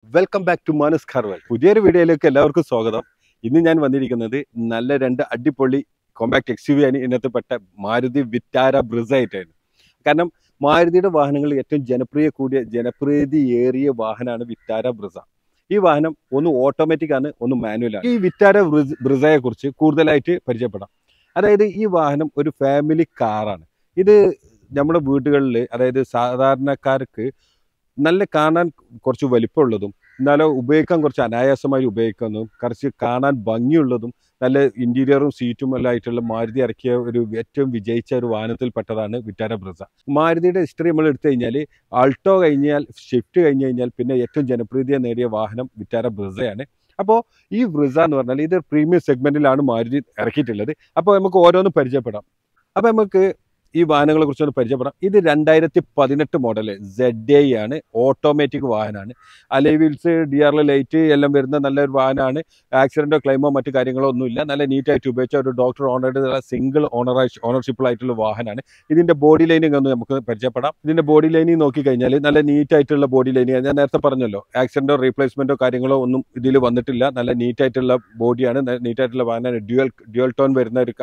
welcome back to Manas Kharval പുതിയൊരു വീഡിയോയിലേക്ക് എല്ലാവർക്കും സ്വാഗതം ഇന്ന് ഞാൻ വന്നിരിക്കുന്നത് നല്ല രണ്ട് അടിപൊളി കോമ്പാക്ട് എക്സ് യു വി ആണ് ഇന്നത്തെ പെട്ട മാരുതി വിറ്റാര ബ്രിസ ആയിട്ടായിരുന്നു കാരണം മാരുതിയുടെ വാഹനങ്ങളിൽ ഏറ്റവും ജനപ്രിയ കൂടിയ ജനപ്രീതി ഏറിയ വാഹനമാണ് വിറ്റാര ബ്രിസ ഈ വാഹനം ഒന്ന് ഓട്ടോമാറ്റിക് ആണ് ഒന്ന് മാനുവൽ ആണ് ഈ വിറ്റാര ബ്രിസ് ബ്രിസയെ കുറിച്ച് കൂടുതലായിട്ട് പരിചയപ്പെടാം അതായത് ഈ വാഹനം ഒരു ഫാമിലി കാറാണ് ഇത് നമ്മുടെ വീടുകളിൽ അതായത് സാധാരണക്കാർക്ക് നല്ല കാണാൻ കുറച്ച് വലിപ്പമുള്ളതും എന്നാലോ ഉപയോഗിക്കാൻ കുറച്ച് അനായാസമായി ഉപയോഗിക്കുന്നതും കുറച്ച് കാണാൻ ഭംഗിയുള്ളതും നല്ല ഇന്റീരിയറും സീറ്റും എല്ലാം ആയിട്ടുള്ള മാരുതി ഇറക്കിയ ഒരു ഏറ്റവും വിജയിച്ച ഒരു വാഹനത്തിൽപ്പെട്ടതാണ് വിറ്റാര ബ്രസ മാരുതിയുടെ ഹിസ്റ്ററി നമ്മൾ എടുത്തു കഴിഞ്ഞാൽ ആൾട്ടോ കഴിഞ്ഞാൽ ഷിഫ്റ്റ് കഴിഞ്ഞ് കഴിഞ്ഞാൽ പിന്നെ ഏറ്റവും ജനപ്രീതിയെ നേടിയ വാഹനം വിറ്റാര ബ്രസയാണ് അപ്പോൾ ഈ ബ്രിസ എന്ന് പറഞ്ഞാൽ ഇത് പ്രീമിയം സെഗ്മെന്റിലാണ് മാരുതി ഇറക്കിയിട്ടുള്ളത് അപ്പോൾ നമുക്ക് ഓരോന്നും പരിചയപ്പെടാം അപ്പോൾ നമുക്ക് ഈ വാഹനങ്ങളെ കുറിച്ചൊന്ന് പരിചയപ്പെടാം ഇത് രണ്ടായിരത്തി പതിനെട്ട് മോഡൽ സെഡ് ഐ ആണ് ഓട്ടോമാറ്റിക് വാഹനമാണ് alloy wheels D R light എല്ലാം വരുന്ന നല്ലൊരു വാഹനമാണ് ആക്സിഡന്റോ ക്ലെയിമോ മറ്റു കാര്യങ്ങളോ ഒന്നുമില്ല നല്ല നീറ്റായിട്ട് ഉപയോഗിച്ച ഒരു ഡോക്ടർ ഓണറുടെ സിംഗിൾ ഓണർ ഓണർഷിപ്പിലായിട്ടുള്ള വാഹനമാണ് ഇതിന്റെ ബോഡി ലൈനിങ് ഒന്ന് നമുക്ക് പരിചയപ്പെടാം ഇതിന്റെ ബോഡി ലൈനിങ് നോക്കി കഴിഞ്ഞാൽ നല്ല നീറ്റായിട്ടുള്ള ബോഡി ലൈനിങ് ഞാൻ നേരത്തെ പറഞ്ഞല്ലോ ആക്സിഡന്റോ റീപ്ലേസ്മെന്റോ കാര്യങ്ങളോ ഒന്നും ഇതിൽ വന്നിട്ടില്ല നല്ല നീറ്റായിട്ടുള്ള ബോഡിയാണ് നീറ്റായിട്ടുള്ള വാഹനമാണ് ഡ്യുവൽ ഡ്യുവൽ ടോൺ വരുന്ന ഒരു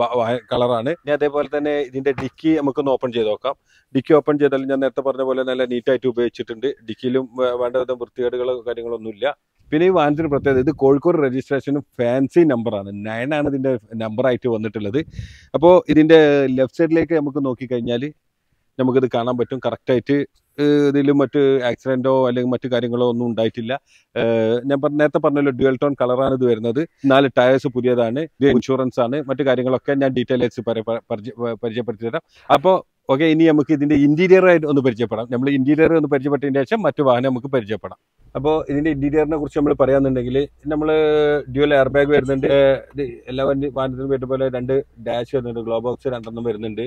കളറാണ് ഇനി അതേപോലെ തന്നെ ഇതിന്റെ ഡിക്കി നമുക്കൊന്ന് ഓപ്പൺ ചെയ്ത് നോക്കാം ഡിക്കി ഓപ്പൺ ചെയ്താൽ ഞാൻ നേരത്തെ പറഞ്ഞ പോലെ നല്ല നീറ്റായിട്ട് ഉപയോഗിച്ചിട്ടുണ്ട് ഡിക്കിയിലും വേ- വേണ്ട വിധം വൃത്തികേടുകളോ കാര്യങ്ങളൊന്നുമില്ല പിന്നെ ഈ വാഹനത്തിന് പ്രത്യേകത ഇത് കോഴിക്കോട് രജിസ്ട്രേഷനും ഫാൻസി നമ്പറാണ് നയൻ ആണ് ഇതിന്റെ നമ്പറായിട്ട് വന്നിട്ടുള്ളത് അപ്പോൾ ഇതിന്റെ ലെഫ്റ്റ് സൈഡിലേക്ക് നമുക്ക് നോക്കിക്കഴിഞ്ഞാൽ നമുക്കിത് കാണാൻ പറ്റും കറക്റ്റായിട്ട് ഇതിൽ മറ്റ് ആക്സിഡന്റോ അല്ലെങ്കിൽ മറ്റു കാര്യങ്ങളോ ഒന്നും ഉണ്ടായിട്ടില്ല ഏഹ് ഞാൻ പറഞ്ഞ നേരത്തെ പറഞ്ഞല്ലോ ഡ്യുവൽ ടോൺ കളറാണ് ഇത് വരുന്നത് നാല് ടയേഴ്സ് പുതിയതാണ് ഇത് ഇൻഷുറൻസ് ആണ് മറ്റു കാര്യങ്ങളൊക്കെ ഞാൻ ഡീറ്റെയിൽസ് പരിചയപ്പെടുത്തി തരാം അപ്പോൾ ഓക്കെ ഇനി നമുക്ക് ഇതിന്റെ ഇന്റീരിയർ ആയിട്ട് ഒന്ന് പരിചയപ്പെടാം നമ്മൾ ഇന്റീരിയർ ഒന്ന് പരിചയപ്പെട്ടതിന് ശേഷം മറ്റു വാഹനം നമുക്ക് പരിചയപ്പെടാം അപ്പോൾ ഇതിന്റെ ഇന്റീരിയറിനെ കുറിച്ച് നമ്മൾ പറയാന്നുണ്ടെങ്കിൽ നമ്മൾ ഡ്യുവൽ എയർ ബാഗ് വരുന്നുണ്ട് ഏഹ് ഇത് എല്ലാ വണ്ടി വാഹനത്തിനും വരുന്ന പോലെ രണ്ട് ഡാഷ് വരുന്നുണ്ട് ഗ്ലോ ബോക്സ് രണ്ടെണ്ണം വരുന്നുണ്ട്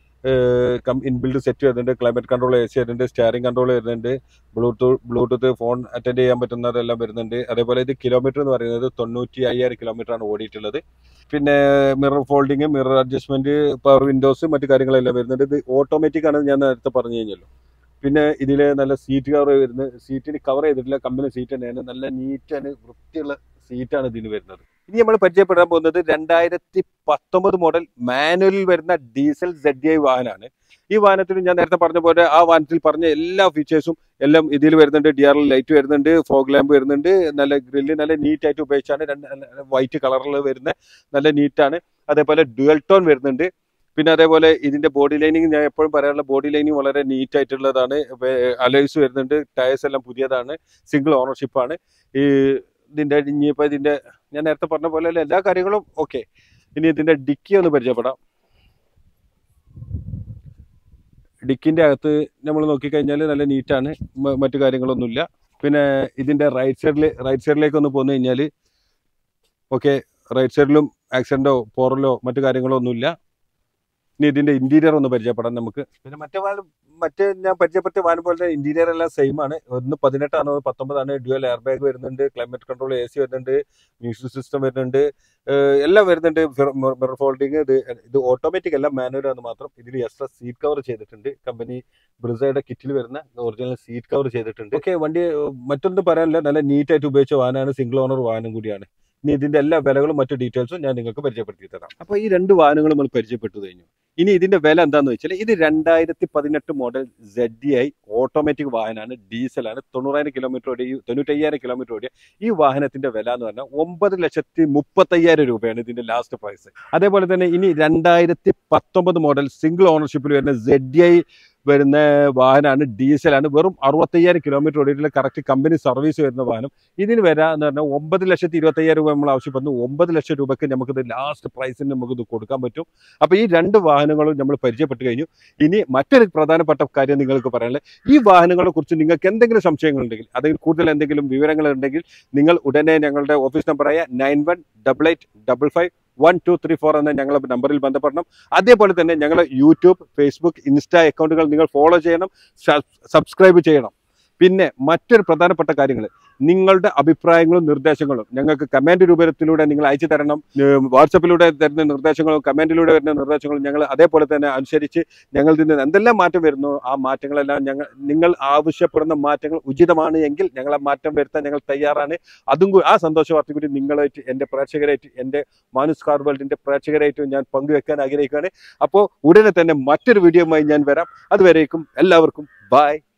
ഇൻബിൽഡ് സെറ്റ് വരുന്നുണ്ട് ക്ലൈമറ്റ് കൺട്രോൾ എ സി വരുന്നുണ്ട് സ്റ്റിയറിംഗ് കൺട്രോൾ വരുന്നുണ്ട് ബ്ലൂടൂത്ത് ബ്ലൂടൂത്ത് ഫോൺ അറ്റൻഡ് ചെയ്യാൻ പറ്റുന്നതെല്ലാം വരുന്നുണ്ട് അതേപോലെ ഇത് കിലോമീറ്റർ എന്ന് പറയുന്നത് തൊണ്ണൂറ്റി അയ്യായിരം കിലോമീറ്റർ ആണ് ഓടിയിട്ടുള്ളത് പിന്നെ mirror folding mirror adjustment power windows മറ്റു കാര്യങ്ങളെല്ലാം വരുന്നുണ്ട് ഇത് ഓട്ടോമാറ്റിക് ആണ് ഞാൻ നേരത്തെ പറഞ്ഞു കഴിഞ്ഞല്ലോ പിന്നെ ഇതിൽ നല്ല സീറ്റ് കവർ വരുന്നത് സീറ്റിന് കവർ ചെയ്തിട്ടില്ല കമ്പനി സീറ്റ് തന്നെയാണ് നല്ല നീറ്റാണ് വൃത്തിയുള്ള സീറ്റാണ് ഇതിന് വരുന്നത് ഇനി നമ്മൾ പരിചയപ്പെടാൻ പോകുന്നത് രണ്ടായിരത്തി പത്തൊമ്പത് മോഡൽ മാനുവലിൽ വരുന്ന ഡീസൽ സെഡ് ഐ വാഹനമാണ് ഈ വാഹനത്തിന് ഞാൻ നേരത്തെ പറഞ്ഞ പോലെ ആ വാഹനത്തിൽ പറഞ്ഞ എല്ലാ ഫീച്ചേഴ്സും എല്ലാം ഇതിൽ വരുന്നുണ്ട് ഡി ആർ ലൈറ്റ് വരുന്നുണ്ട് ഫോഗ് ലാമ്പ് വരുന്നുണ്ട് നല്ല ഗ്രില്ല് നല്ല നീറ്റ് ആയിട്ട് ഉപയോഗിച്ചാണ് രണ്ട് വൈറ്റ് കളറിൽ വരുന്ന നല്ല നീറ്റാണ് അതേപോലെ ഡുവൽ ടോൺ വരുന്നുണ്ട് പിന്നെ അതേപോലെ ഇതിന്റെ ബോഡി ലൈനിങ് ഞാൻ എപ്പോഴും പറയാറുള്ള ബോഡി ലൈനിങ് വളരെ നീറ്റ് ആയിട്ടുള്ളതാണ് അലോയ്സ് വരുന്നുണ്ട് ടയേഴ്സ് എല്ലാം പുതിയതാണ് സിംഗിൾ ഓണർഷിപ്പ് ആണ് ഈ ഇതിന്റെ ഇനിയിപ്പോ ഇതിന്റെ ഞാൻ നേരത്തെ പറഞ്ഞ പോലെ അല്ല എല്ലാ കാര്യങ്ങളും ഓക്കെ ഇനി ഇതിന്റെ ഡിക്കി ഒന്ന് പരിചയപ്പെടാം ഡിക്കിന്റെ അകത്ത് നമ്മൾ നോക്കിക്കഴിഞ്ഞാൽ നല്ല നീറ്റാണ് മറ്റു കാര്യങ്ങളൊന്നുമില്ല പിന്നെ ഇതിന്റെ റൈറ്റ് സൈഡിൽ റൈറ്റ് സൈഡിലേക്ക് ഒന്ന് പോന്നു കഴിഞ്ഞാൽ ഓക്കെ റൈറ്റ് സൈഡിലും ആക്സിഡന്റോ പോറലോ മറ്റു കാര്യങ്ങളോ ഒന്നുമില്ല ഇനി ഇതിന്റെ ഇന്റീരിയർ ഒന്ന് പരിചയപ്പെടാം നമുക്ക് പിന്നെ മറ്റേ വാഹനം മറ്റേ ഞാൻ പരിചയപ്പെട്ട വാഹനം പോലെ ഇന്റീരിയർ എല്ലാം സെയിം ആണ് ഒന്ന് പതിനെട്ടാണ് ഒന്ന് പത്തൊമ്പതാണ് ഡ്യുവൽ എയർ ബാഗ് വരുന്നുണ്ട് ക്ലൈമറ്റ് കൺട്രോൾ എ സി വരുന്നുണ്ട് മ്യൂസിക് സിസ്റ്റം വരുന്നുണ്ട് ഏഹ് എല്ലാം വരുന്നുണ്ട് മിറർ ഫോൾഡിങ് ഇത് ഇത് ഓട്ടോമാറ്റിക് അല്ല മാനുവൽ ആണ് മാത്രം ഇതിൽ എക്സ്ട്രാ സീറ്റ് കവർ ചെയ്തിട്ടുണ്ട് കമ്പനി ബ്രിസയുടെ കിറ്റിൽ വരുന്ന ഒറിജിനൽ സീറ്റ് കവർ ചെയ്തിട്ടുണ്ട് ഓക്കെ വണ്ടി ഏഹ് മറ്റൊന്നും പറയാനില്ല നല്ല നീറ്റ് ആയിട്ട് ഉപയോഗിച്ച വാഹനമാണ് സിംഗിൾ ഓണർ വാഹനം കൂടിയാണ് ഇനി ഇതിന്റെ എല്ലാ വിലകളും മറ്റു ഡീറ്റെയിൽസും ഞാൻ നിങ്ങൾക്ക് പരിചയപ്പെടുത്തി തരാം അപ്പൊ ഈ രണ്ട് വാഹനങ്ങളും നമ്മൾ പരിചയപ്പെട്ടു കഴിഞ്ഞു ഇനി ഇതിന്റെ വില എന്താന്ന് വെച്ചാൽ ഇത് രണ്ടായിരത്തി പതിനെട്ട് model Z D I automatic വാഹനമാണ് ഡീസലാണ് തൊണ്ണൂറായിരം കിലോമീറ്റർ ഓടിയ തൊണ്ണൂറ്റയ്യായിരം കിലോമീറ്റർ ഓടിയ ഈ വാഹനത്തിന്റെ വില എന്ന് പറഞ്ഞാൽ ഒമ്പത് ലക്ഷത്തി മുപ്പത്തയ്യായിരം രൂപയാണ് ഇതിന്റെ ലാസ്റ്റ് പ്രൈസ് അതേപോലെ തന്നെ ഇനി രണ്ടായിരത്തി പത്തൊമ്പത് മോഡൽ സിംഗിൾ ഓണർഷിപ്പിൽ വരുന്ന സെഡ് ഡി ഐ വരുന്ന വാഹനമാണ് ഡീസലാണ് വെറും അറുപത്തയ്യായിരം കിലോമീറ്റർ ഓടിയിട്ടുള്ള കറക്റ്റ് കമ്പനി സർവീസ് വരുന്ന വാഹനം ഇതിന് വരാ എന്ന് പറഞ്ഞാൽ ഒമ്പത് ലക്ഷത്തി ഇരുപത്തയ്യായിരം രൂപ നമ്മൾ ആവശ്യപ്പെടുന്നു ഒമ്പത് ലക്ഷം രൂപയ്ക്ക് നമുക്കിത് ലാസ്റ്റ് പ്രൈസിന് നമുക്കിത് കൊടുക്കാൻ പറ്റും അപ്പോൾ ഈ രണ്ട് വാഹനങ്ങളും നമ്മൾ പരിചയപ്പെട്ട് കഴിഞ്ഞു ഇനി മറ്റൊരു പ്രധാനപ്പെട്ട കാര്യം നിങ്ങൾക്ക് പറയാനുള്ളത് ഈ വാഹനങ്ങളെ കുറിച്ച് നിങ്ങൾക്ക് എന്തെങ്കിലും സംശയങ്ങളുണ്ടെങ്കിൽ അല്ലെങ്കിൽ കൂടുതൽ എന്തെങ്കിലും വിവരങ്ങൾ ഉണ്ടെങ്കിൽ നിങ്ങൾ ഉടനെ ഞങ്ങളുടെ ഓഫീസ് നമ്പറായ nine one double eight double five one two three four എന്ന ഞങ്ങളുടെ നമ്പറിൽ ബന്ധപ്പെടണം അതേപോലെ തന്നെ ഞങ്ങളുടെ യൂട്യൂബ് ഫേസ്ബുക്ക് ഇൻസ്റ്റ അക്കൗണ്ടുകൾ നിങ്ങൾ ഫോളോ ചെയ്യണം സബ്സ്ക്രൈബ് ചെയ്യണം പിന്നെ മറ്റൊരു പ്രധാനപ്പെട്ട കാര്യങ്ങൾ നിങ്ങളുടെ അഭിപ്രായങ്ങളും നിർദ്ദേശങ്ങളും ഞങ്ങൾക്ക് കമന്റ് രൂപത്തിലൂടെ നിങ്ങൾ അയച്ചു തരണം ഏർ വാട്സപ്പിലൂടെ തരുന്ന നിർദ്ദേശങ്ങളും കമന്റിലൂടെ വരുന്ന നിർദ്ദേശങ്ങളും ഞങ്ങൾ അതേപോലെ തന്നെ അനുസരിച്ച് ഞങ്ങളിൽ നിന്ന് എന്തെല്ലാം മാറ്റം വരുന്നു ആ മാറ്റങ്ങളെല്ലാം ഞങ്ങൾ നിങ്ങൾ ആവശ്യപ്പെടുന്ന മാറ്റങ്ങൾ ഉചിതമാണ് എങ്കിൽ ഞങ്ങൾ ആ മാറ്റം വരുത്താൻ ഞങ്ങൾ തയ്യാറാണ് അതും കൂ- ആ സന്തോഷ വാർത്ത കൂടി നിങ്ങളായിട്ട് എൻ്റെ പ്രേക്ഷകരായിട്ട് എൻ്റെ മാനുസ് കാർ വേൾഡിൻ്റെ പ്രേക്ഷകരായിട്ട് ഞാൻ പങ്കുവെക്കാൻ ആഗ്രഹിക്കുകയാണ് അപ്പോൾ ഉടനെ തന്നെ മറ്റൊരു വീഡിയോയുമായി ഞാൻ വരാം അതുവരേക്കും എല്ലാവർക്കും ബൈ